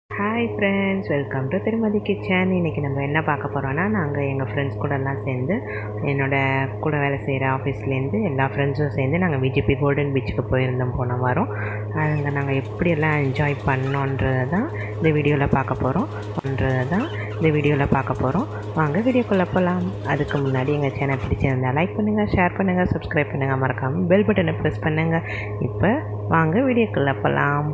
Hi friends welcome to Thirumathi kitchen இன்றைக்கி நம்ம என்ன பார்க்க போகிறோன்னா நாங்கள் எங்கள் ஃப்ரெண்ட்ஸ் கூடலாம் சேர்ந்து என்னோட கூட வேலை செய்கிற ஆஃபீஸ்லேருந்து எல்லா ஃப்ரெண்ட்ஸும் சேர்ந்து நாங்கள் விஜிபி கோல்டன் பீச்சுக்கு போயிருந்தோம் போன வாரம் அங்கே நாங்கள் எப்படியெல்லாம் என்ஜாய் பண்ணோன்றது தான் இந்த வீடியோவில் பார்க்க போகிறோம் பண்ணுறது தான் இந்த வீடியோவில் பார்க்க போகிறோம் வாங்க வீடியோக்குள்ளே போகலாம் அதுக்கு முன்னாடி எங்கள் சேனல் பிடிச்சிருந்தா லைக் பண்ணுங்கள் ஷேர் பண்ணுங்கள் சப்ஸ்கிரைப் பண்ணுங்கள் மறக்காமல் பெல் பட்டனை ப்ரெஸ் பண்ணுங்கள் இப்போ வாங்க வீடியோக்குள்ளே போகலாம்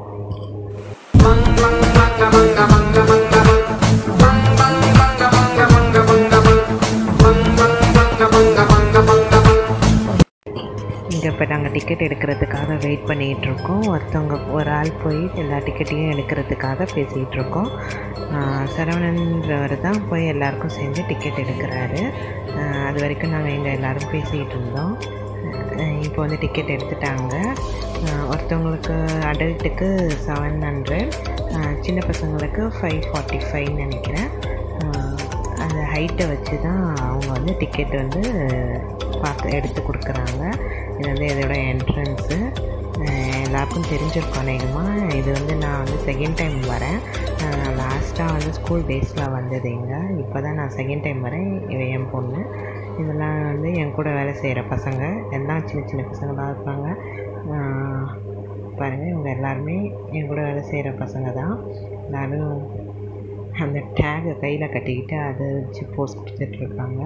இங்கே இப்போ நாங்கள் டிக்கெட் எடுக்கிறதுக்காக வெயிட் பண்ணிகிட்டு இருக்கோம் ஒருத்தவங்க ஒரு ஆள் போய் எல்லா டிக்கெட்டையும் எடுக்கிறதுக்காக பேசிகிட்டு இருக்கோம் சரவணன்றவர் தான் போய் எல்லாருக்கும் சேர்ந்து டிக்கெட் எடுக்கிறாரு ஆஹ் அது வரைக்கும் நாங்கள் எங்கள் எல்லோரும் பேசிகிட்டு இருந்தோம் ஆஹ் இப்போ வந்து டிக்கெட் எடுத்துட்டாங்க ஆஹ் ஒருத்தவங்களுக்கு அடல்ட்டுக்கு செவன் ஹண்ட்ரட் சின்ன பசங்களுக்கு ஃபைவ் ஃபார்ட்டி ஃபைவ்னு நினைக்கிறேன் ஆஹ் அந்த ஹைட்டை வச்சு தான் அவங்க வந்து டிக்கெட் வந்து பார்த்து எடுத்து கொடுக்குறாங்க இது வந்து இதோட என்ட்ரன்ஸு எல்லாருக்கும் தெரிஞ்சிருக்கும் அநேகமாக இது வந்து நான் வந்து செகண்ட் டைம் வரேன் லாஸ்ட்டாக வந்து ஸ்கூல் டேஸில் வந்தது இங்கே இப்போ தான் நான் செகண்ட் டைம் வரேன் இவ என் பொண்ணு இதெல்லாம் வந்து என் கூட வேலை செய்கிற பசங்க எல்லாம் சின்ன சின்ன பசங்களாக இருப்பாங்க ஆஹ் பாருங்கள் இவங்க எல்லாருமே என் கூட வேலை செய்கிற பசங்க தான் எல்லோரும் அந்த டேகை கையில் கட்டிக்கிட்டு அதை வச்சு போஸ்ட் கொடுத்துட்ருக்காங்க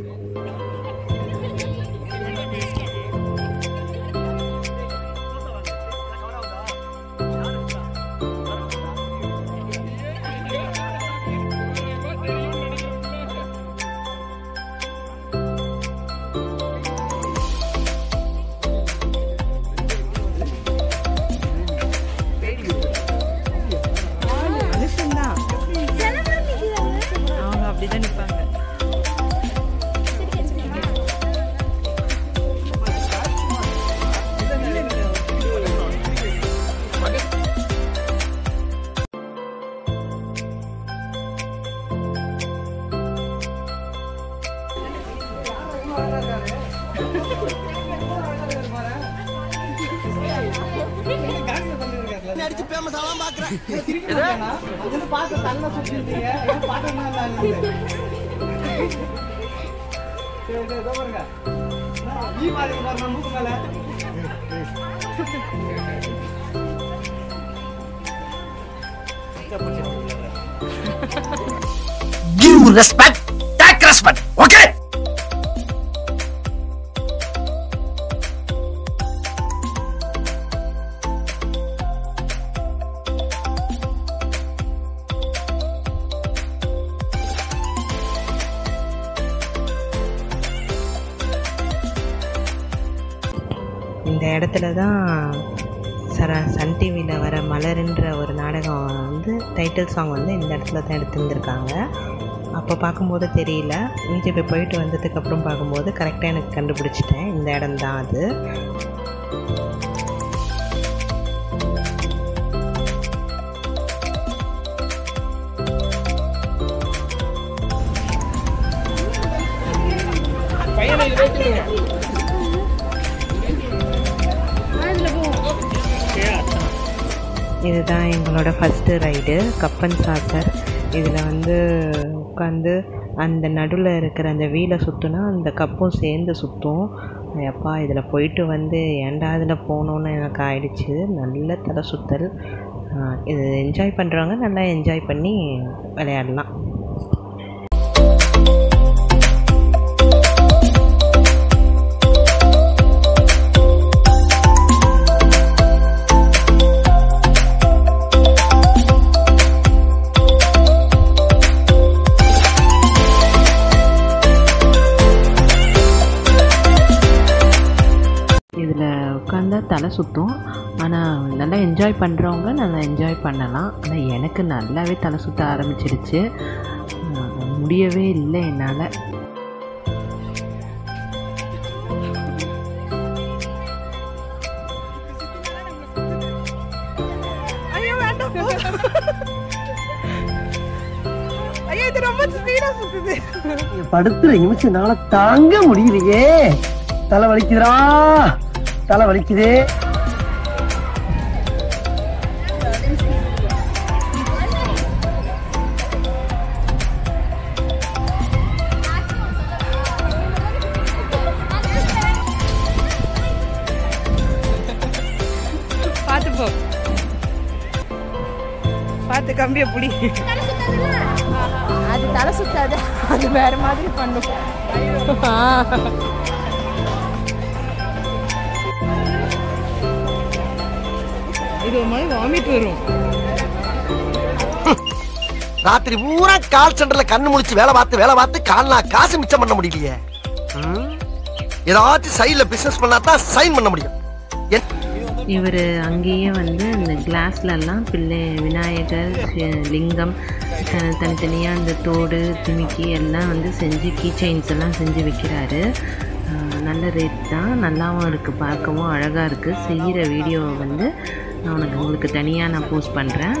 மனுஷன்தான் அவங்க அப்படிதான் நிப்பாங்க அடிச்சு பேமஸ் ஆலாம் பாக்குறேன் Give respect, take respect, okay? இந்த இடத்துல தான் சர சன் டிவியில் வர மலருன்ற ஒரு நாடகம் வந்து டைட்டில் சாங் வந்து இந்த இடத்துல தான் எடுத்துருந்துருக்காங்க அப்போ பார்க்கும்போது தெரியல பிஜேபி போயிட்டு வந்ததுக்கப்புறம் பார்க்கும்போது கரெக்டாக எனக்கு கண்டுபிடிச்சிட்டேன் இந்த இடம் தான் அது இதுதான் எங்களோட ஃபஸ்ட்டு ரைடு கப்பன் சாசர் இதில் வந்து உட்காந்து அந்த நடுவில் இருக்கிற அந்த வீலை சுற்றுனா அந்த கப்பும் சேர்ந்து சுற்றும் அப்பா இதில் போயிட்டு வந்து ஏன்டா இதில் போகணுன்னு எனக்கு ஆயிடுச்சு நல்ல தலை சுத்தல் ஆஹ் இது என்ஜாய் பண்ணுறவங்க நல்லா என்ஜாய் பண்ணி விளையாடலாம் இதில் உட்காந்தா தலை சுற்றும் ஆனால் நல்லா என்ஜாய் பண்ணுறவங்க நல்லா என்ஜாய் பண்ணலாம் ஆனால் எனக்கு நல்லாவே தலை சுற்ற ஆரம்பிச்சிடுச்சு அஹ் முடியவே இல்லை என்னால் ஐயோ வேண்டாம் போ. ஐயோ இது ரொம்ப ஸ்பீடா சுத்துது படுத்துற நிமிஷம்னால தாங்க முடியலையே தலை வலிக்குதுடா தலை வலிக்குதே பார்த்து கம்பியை புடி அது தலை சுத்தாது அது வேற மாதிரி பண்ணும் இது ஒரு மாதிரி வாமிட் வரும் ராத்திரி பூரா கால் சென்டர்ல கண்ணு முழிச்சு வேலை பார்த்து வேலை பார்த்து கால்னா காசு மிச்சம் பண்ண முடியலையே ம்? ஏதாச்சும் சைடுல பிசினஸ் பண்ணா தான் சைன் பண்ண முடியும் என்- இவர் அங்கேயே வந்து இந்த கிளாஸ்லலாம் பிள்ளை விநாயகர் சி- லிங்கம் த- தனித்தனியாக இந்த தோடு திமிக்கி எல்லாம் வந்து செஞ்சு கீ செயின்ஸ் எல்லாம் செஞ்சு விற்கிறாரு ஆஹ் நல்ல ரேட் தான் நல்லாவும் இருக்குது பார்க்கவும் அழகாக இருக்குது செய்கிற வீடியோவை வந்து நான் உனக்கு உங்களுக்கு தனியாக நான் போஸ்ட் பண்ணுறேன்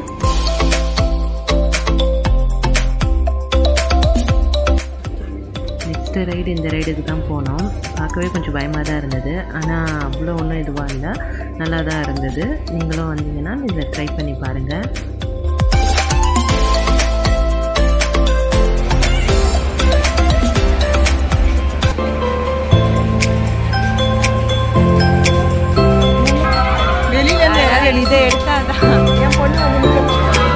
நெக்ஸ்ட் ரைடு இந்த ரைடுக்கு தான் போனோம் பார்க்கவே கொஞ்சம் பயமாக தான் இருந்தது ஆனால் அவ்வளோ ஒன்றும் இதுவாக இல்லை நல்லா தான் இருந்தது நீங்களும் வந்தீங்கன்னா இதை ட்ரை பண்ணி பாருங்கள் வெளியில இருந்து இதை எடுத்தாதான் என் பொண்ணு வந்து நிக்க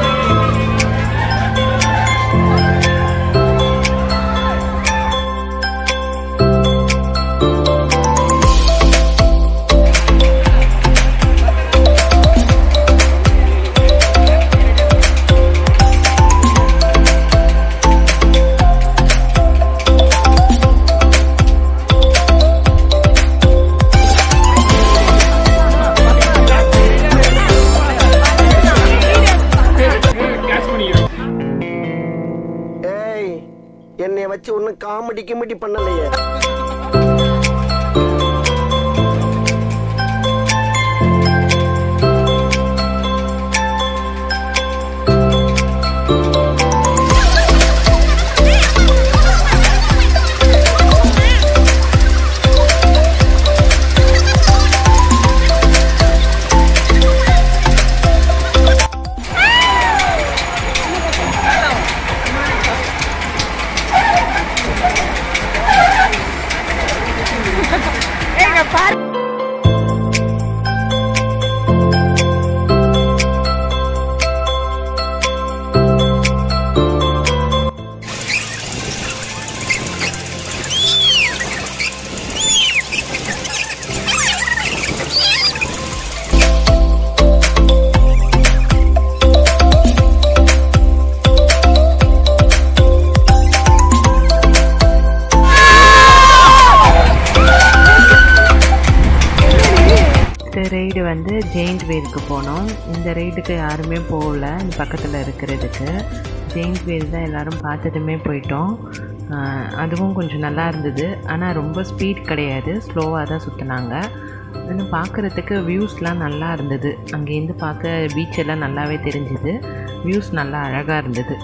ஏய் என்னை வச்சு ஒன்னும் காமெடி கிமெடி பண்ணலையே இந்த ரைடு வந்து ஜெயிண்ட் வேலுக்கு போனோம் இந்த ரைடுக்கு யாருமே போகல இந்த பக்கத்தில் இருக்கிறதுக்கு ஜெயிண்ட் வேல் தான் எல்லோரும் பார்த்ததுமே போயிட்டோம் ஆஹ் அதுவும் கொஞ்சம் நல்லா இருந்தது ஆனால் ரொம்ப ஸ்பீட் கிடையாது ஸ்லோவாக தான் சுற்றினாங்க இன்னும் பார்க்குறதுக்கு வியூஸ்லாம் நல்லா இருந்தது அங்கேருந்து பார்க்க பீச் எல்லாம் நல்லாவே தெரிஞ்சுது வியூஸ் நல்லா அழகாக இருந்தது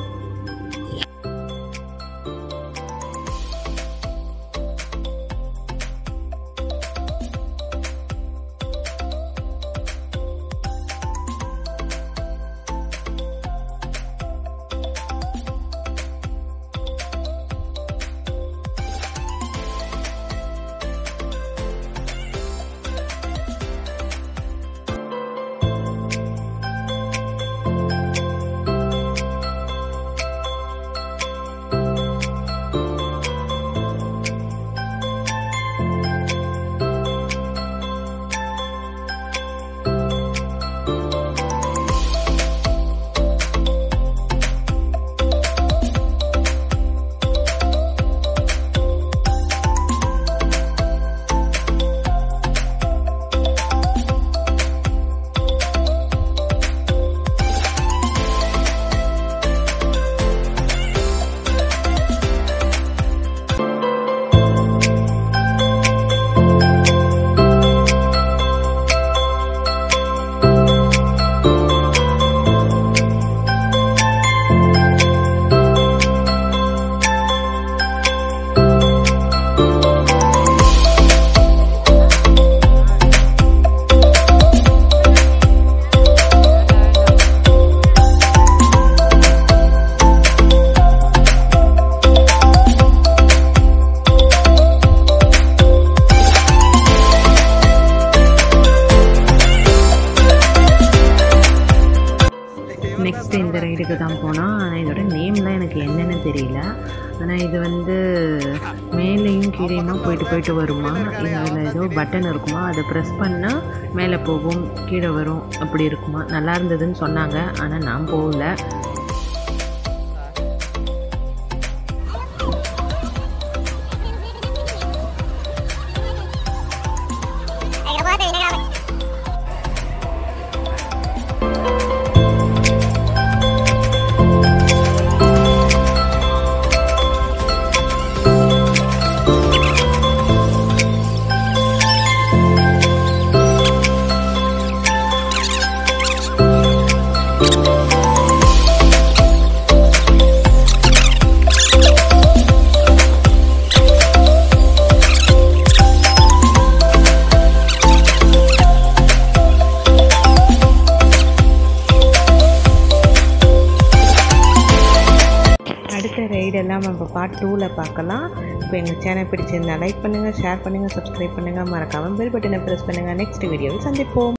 இந்த ரைடுக்கு தான் போனோம் ஆனால் இதோட நேம்லாம் எனக்கு என்னென்னு தெரியல ஆனால் இது வந்து மேலேயும் கீழேயுமா போயிட்டு போயிட்டு வருமா இதில் ஏதோ பட்டன் இருக்குமா அதை ப்ரெஸ் பண்ணால் மேலே போகும் கீழே வரும் அப்படி இருக்குமா நல்லா இருந்ததுன்னு சொன்னாங்க ஆனால் நான் போகல அடுத்த ரைடெல்லாம் நம்ம பார்ட் டூவில் பார்க்கலாம் இப்போ எங்கள் சேனல் பிடிச்சிருந்தா லைக் பண்ணுங்கள் ஷேர் பண்ணுங்கள் சப்ஸ்கிரைப் பண்ணுங்கள் மறக்காமல் பெல் பட்டனை ப்ரெஸ் பண்ணுங்கள் நெக்ஸ்ட் வீடியோவில் சந்திப்போம்